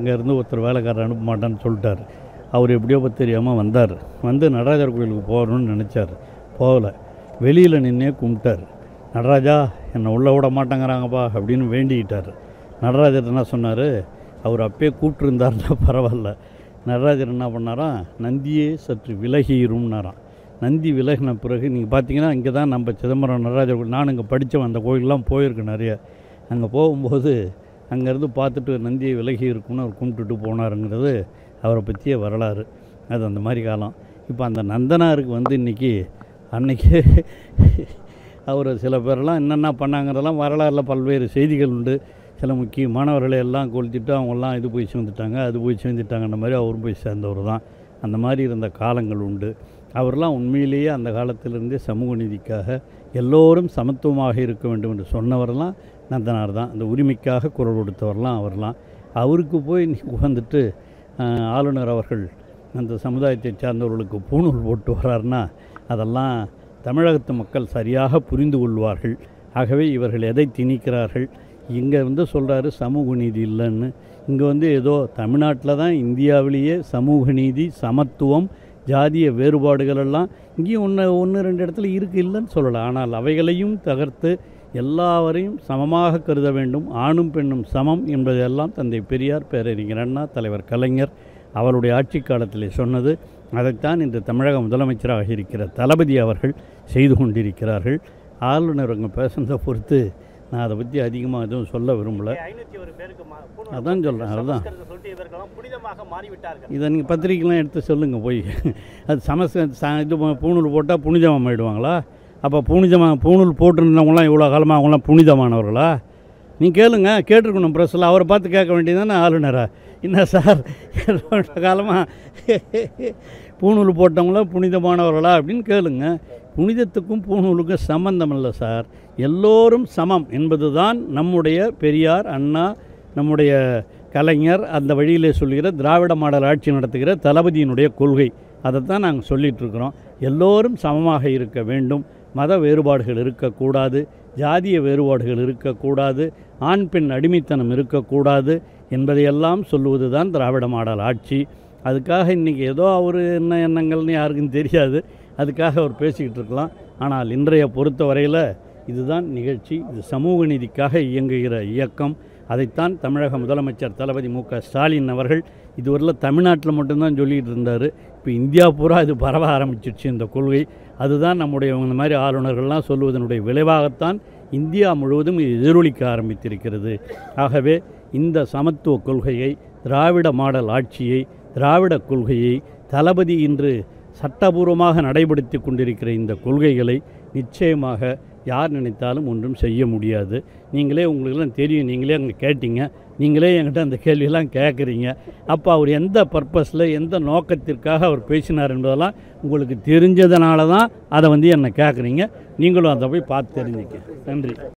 அங்கேருந்து ஒருத்தர் வேலைக்காரர் அனுப்ப மாட்டான்னு சொல்லிட்டார் அவர் எப்படியோ பற்றி தெரியாமல் வந்தார் வந்து நடராஜர் கோயிலுக்கு போகணும்னு நினச்சார் போகல வெளியில் நின்னே கும்பிட்டார் நடராஜா என்னை உள்ளே விட மாட்டேங்கிறாங்கப்பா அப்படின்னு வேண்டிக்கிட்டார் நடராஜர் என்ன சொன்னார் அவர் அப்பயே கூப்பிட்டுருந்தாருன்னா பரவாயில்ல நடராஜர் என்ன பண்ணாராம் நந்தியே சற்று விலகிரும்னாராம் நந்தி விலகின பிறகு நீங்கள் பார்த்தீங்கன்னா இங்கே தான் நம்ம சிதம்பரம் நடராஜர் கோயில் நான் இங்கே படித்தவன் அந்த கோயிலெலாம் போயிருக்கேன் நிறைய அங்கே போகும்போது அங்கேருந்து பார்த்துட்டு நந்தியை விலகி இருக்கும்னு அவர் கும்பிட்டுட்டு போனாருங்கிறது அவரை பற்றிய வரலாறு அது அந்த மாதிரி காலம் இப்போ அந்த நந்தனாருக்கு வந்து இன்றைக்கி அன்னைக்கு அவர் சில பேரெல்லாம் என்னென்ன பண்ணாங்கிறதெல்லாம் வரலாறில் பல்வேறு செய்திகள் உண்டு சில முக்கியமானவர்களை எல்லாம் கொளுத்திட்டு அவங்கெல்லாம் இது போய் சேர்ந்துட்டாங்க அது போய் சேர்ந்துட்டாங்கன்ற மாதிரி அவரும் போய் சேர்ந்தவர் தான் அந்த மாதிரி இருந்த காலங்கள் உண்டு அவர்லாம் உண்மையிலேயே அந்த காலத்திலிருந்தே சமூக நீதிக்காக எல்லோரும் சமத்துவமாக இருக்க வேண்டும் என்று சொன்னவரெல்லாம் நந்தனார் தான் அந்த உரிமைக்காக குரல் கொடுத்தவர்லாம் அவர்லாம் அவருக்கு போய் நீ உகந்துட்டு ஆஹ், ஆளுநர் அவர்கள் அந்த சமுதாயத்தை சார்ந்தவர்களுக்கு பூணூல் போட்டு வர்றாருன்னா அதெல்லாம் தமிழகத்து மக்கள் சரியாக புரிந்து கொள்வார்கள் ஆகவே இவர்கள் எதை திணிக்கிறார்கள் இங்கே வந்து சொல்கிறாரு சமூக நீதி இல்லைன்னு இங்கே வந்து ஏதோ தமிழ்நாட்டில் தான் இந்தியாவிலேயே சமூக நீதி சமத்துவம் ஜாதிய வேறுபாடுகள் எல்லாம் இங்கேயும் ஒன்று ஒன்று ரெண்டு இடத்துல இருக்கு இல்லைன்னு சொல்லலாம் ஆனால் அவைகளையும் தகர்த்து எல்லாவரையும் சமமாக கருத வேண்டும் ஆணும் பெண்ணும் சமம் என்பதெல்லாம் தந்தை பெரியார் பேரறிஞர் அண்ணா தலைவர் கலைஞர் அவருடைய ஆட்சி காலத்திலே சொன்னது அதைத்தான் இன்று தமிழக முதலமைச்சராக இருக்கிற தளபதி அவர்கள் செய்து கொண்டிருக்கிறார்கள் ஆளுநர் அங்கே பேசுனதை பொறுத்து நான் அதை பற்றி அதிகமாக எதுவும் சொல்ல விரும்பலை ஐநூத்தி ஒரு பேருக்கு மா- பூணூல் அதான் போட்டு சொல்றேன், அதுதான். சமஸ்கிருதத்தை சொல்லிட்டு இவர்களெல்லாம் புனிதமாக மாறிவிட்டார்கள் இதை நீங்கள் பத்திரிக்கைலாம் எடுத்து சொல்லுங்கள் போய் அது சமஸ்க ச இது ப- பூணூல் போட்டால் புனிதமாக ஆயிடுவாங்களா அப்போ புனிதமாக பூணூல் போட்டிருந்தவங்களாம் இவ்வளோ காலமாக அவங்களாம் புனிதமானவர்களா நீ கேளுங்க கேட்டிருக்கணும் ப்ரெஸ்ஸில் அவரை பார்த்து கேட்க வேண்டியதானே ஆளுநரா என்ன சார் காலமாக பூணூல் போட்டவங்களாம் புனிதமானவர்களா அப்படின்னு கேளுங்க புனிதத்துக்கும் பூணூலுக்கும் சம்பந்தம் இல்லை சார் எல்லோரும் சமம் என்பதுதான் நம்முடைய பெரியார் அண்ணா நம்முடைய கலைஞர் அந்த வழியிலே சொல்கிற திராவிட மாடல் ஆட்சி நடத்துகிற தளபதியினுடைய கொள்கை அதைத்தான் நாங்கள் சொல்லிட்டு இருக்கிறோம் எல்லோரும் சமமாக இருக்க வேண்டும் மத வேறுபாடுகள் இருக்கக்கூடாது ஜாதிய வேறுபாடுகள் இருக்கக்கூடாது ஆண் பெண் அடிமைத்தனம் இருக்கக்கூடாது என்பதையெல்லாம் சொல்லுவது தான் திராவிட மாடல் ஆட்சி அதுக்காக இன்றைக்கி ஏதோ அவர் என்ன எண்ணங்கள்னு யாருக்கும் தெரியாது அதுக்காக அவர் பேசிக்கிட்டு இருக்கலாம் ஆனால் இன்றைய பொறுத்தவரையில் இதுதான் நிகழ்ச்சி இது சமூக நீதிக்காக இயங்குகிற இயக்கம் அதைத்தான் தமிழக முதலமைச்சர் தளபதி மு க ஸ்டாலின் அவர்கள் இதுவரையில் தமிழ்நாட்டில் மட்டும்தான் சொல்லிகிட்டு இருந்தார் இப்போ இந்தியா பூரா இது பரவ ஆரம்பிச்சிடுச்சு இந்த கொள்கை அதுதான் நம்முடைய இந்த மாதிரி ஆளுநர்கள்லாம் சொல்லுவதனுடைய விளைவாகத்தான் இந்தியா முழுவதும் இது எதிரொலிக்க ஆரம்பித்திருக்கிறது ஆகவே இந்த சமத்துவ கொள்கையை திராவிட மாடல் ஆட்சியை திராவிட கொள்கையை தளபதி இன்று சட்டபூர்வமாக நடைபடுத்தி கொண்டிருக்கிற இந்த கொள்கைகளை நிச்சயமாக யார் நினைத்தாலும் ஒன்றும் செய்ய முடியாது நீங்களே உங்களுக்கெல்லாம் தெரியும் நீங்களே அங்கே கேட்டீங்க நீங்களே என்கிட்ட அந்த கேள்வியெல்லாம் கேட்குறீங்க அப்போ அவர் எந்த பர்பஸில் எந்த நோக்கத்திற்காக அவர் பேசினார் என்பதெல்லாம் உங்களுக்கு தெரிஞ்சதுனால தான் அதை வந்து என்னை கேட்குறீங்க நீங்களும் அதை போய் பார்த்து தெரிஞ்சுக்க நன்றி